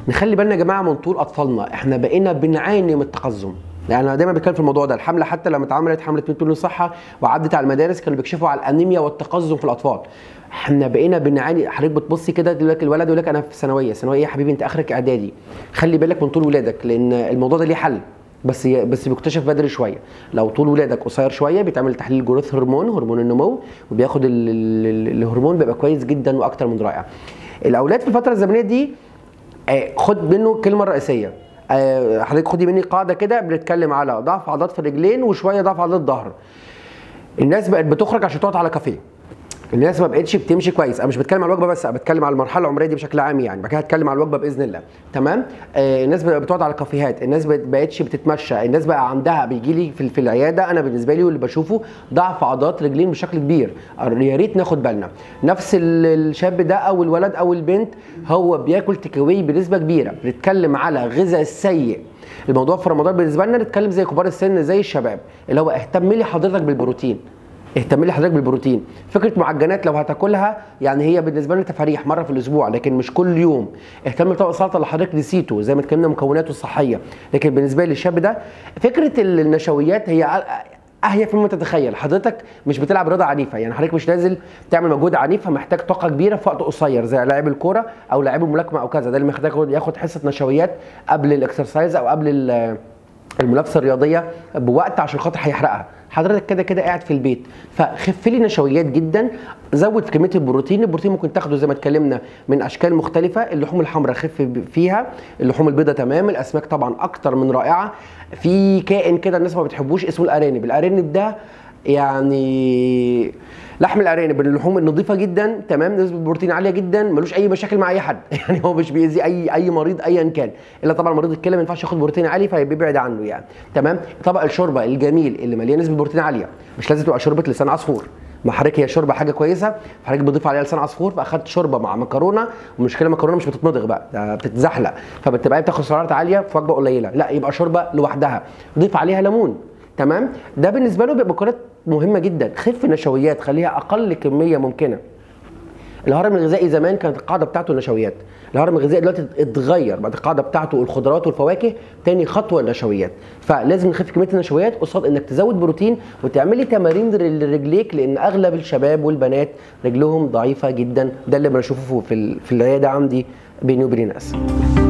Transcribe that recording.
نخلي بالنا يا جماعه من طول اطفالنا احنا بقينا بنعاني من التقزم يعني انا دايما بتكلم في الموضوع ده الحمله حتى لما اتعملت حمله من طول الصحه وعدت على المدارس كانوا بيكشفوا على الانيميا والتقزم في الاطفال احنا بقينا بنعاني حضرتك بتبصي كده دلوقتي الولد يقول لك انا في ثانويه ثانويه إيه يا حبيبي انت اخرك اعدادي خلي بالك من طول ولادك لان الموضوع ده ليه حل بس بس بيكتشف بدري شويه لو طول ولادك قصير شويه بيتعمل تحليل جروث هرمون هرمون النمو وبياخد ال- ال- ال- الهرمون بيبقى كويس جدا واكتر من رائع الاولاد في الفتره الزمنيه دي آه، خد منه الكلمه الرئيسيه آه، حضرتك خدي مني قاعده كده بنتكلم على ضعف عضلات في الرجلين وشويه ضعف عضلات الظهر الناس بقت بتخرج عشان تقعد على كافيه الناس ما بقتش بتمشي كويس انا مش بتكلم على الوجبه بس انا بتكلم على المرحله العمريه دي بشكل عام يعني بعد كده هتكلم على الوجبه باذن الله تمام آه الناس بقت بتقعد على كافيهات الناس بقت بقتش بتتمشى الناس بقى عندها بيجي لي في, في العياده انا بالنسبه لي واللي بشوفه ضعف عضلات رجلين بشكل كبير يا ريت ناخد بالنا نفس ال- الشاب ده او الولد او البنت هو بياكل تكاوي بنسبه كبيره بنتكلم على غذاء السيء الموضوع في رمضان بالنسبه لنا نتكلم زي كبار السن زي الشباب اللي هو اهتم لي حضرتك بالبروتين اهتم لي حضرتك بالبروتين فكره معجنات لو هتاكلها يعني هي بالنسبه لنا تفاريح مره في الاسبوع لكن مش كل يوم اهتم بطبق سلطه اللي حضرتك نسيته زي ما اتكلمنا مكوناته الصحيه لكن بالنسبه لي الشاب ده فكره ال- النشويات هي اهيف مما تتخيل حضرتك مش بتلعب رياضه عنيفه يعني حضرتك مش نازل تعمل مجهود عنيف فمحتاج طاقه كبيره في وقت قصير زي لاعب الكوره او لاعب الملاكمه او كذا ده اللي محتاج ياخد- ياخد حصه نشويات قبل الاكسرسايز او قبل ال- المنافسه الرياضيه بوقت عشان خاطر هيحرقها حضرتك كده كده قاعد في البيت فخف لي نشويات جدا زود في كميه البروتين البروتين ممكن تاخده زي ما اتكلمنا من اشكال مختلفه اللحوم الحمراء خف فيها اللحوم البيضاء تمام الاسماك طبعا اكتر من رائعه في كائن كده الناس ما بتحبوش اسمه الارانب الارانب ده يعني لحم الارانب من اللحوم النظيفه جدا تمام نسبه بروتين عاليه جدا ملوش اي مشاكل مع اي حد يعني هو مش بيأذي اي اي مريض ايا كان الا طبعا مريض الكلى ما ينفعش ياخد بروتين عالي فبيبعد عنه يعني تمام طبق الشوربه الجميل اللي مليان نسبه بروتين عاليه مش لازم تبقى شوربه لسان عصفور ما حضرتك هي شوربه حاجه كويسه فحضرتك بتضيف عليها لسان عصفور فاخدت شوربه مع مكرونه والمشكله المكرونه مش بتتمضغ بقى ده بتتزحلق فبتبقى بتاخد سعرات عاليه في وجبه قليله لا يبقى شوربه لوحدها ضيف عليها ليمون تمام ده بالنسبه له بيبقى مكونات مهمه جدا خف نشويات خليها اقل كميه ممكنه الهرم الغذائي زمان كانت القاعده بتاعته النشويات الهرم الغذائي دلوقتي اتغير بقت القاعده بتاعته الخضروات والفواكه تاني خطوه النشويات فلازم نخف كميه النشويات قصاد انك تزود بروتين وتعملي تمارين لرجليك لان اغلب الشباب والبنات رجلهم ضعيفه جدا ده اللي بنشوفه في ال- في العياده عندي بيني وبين الناس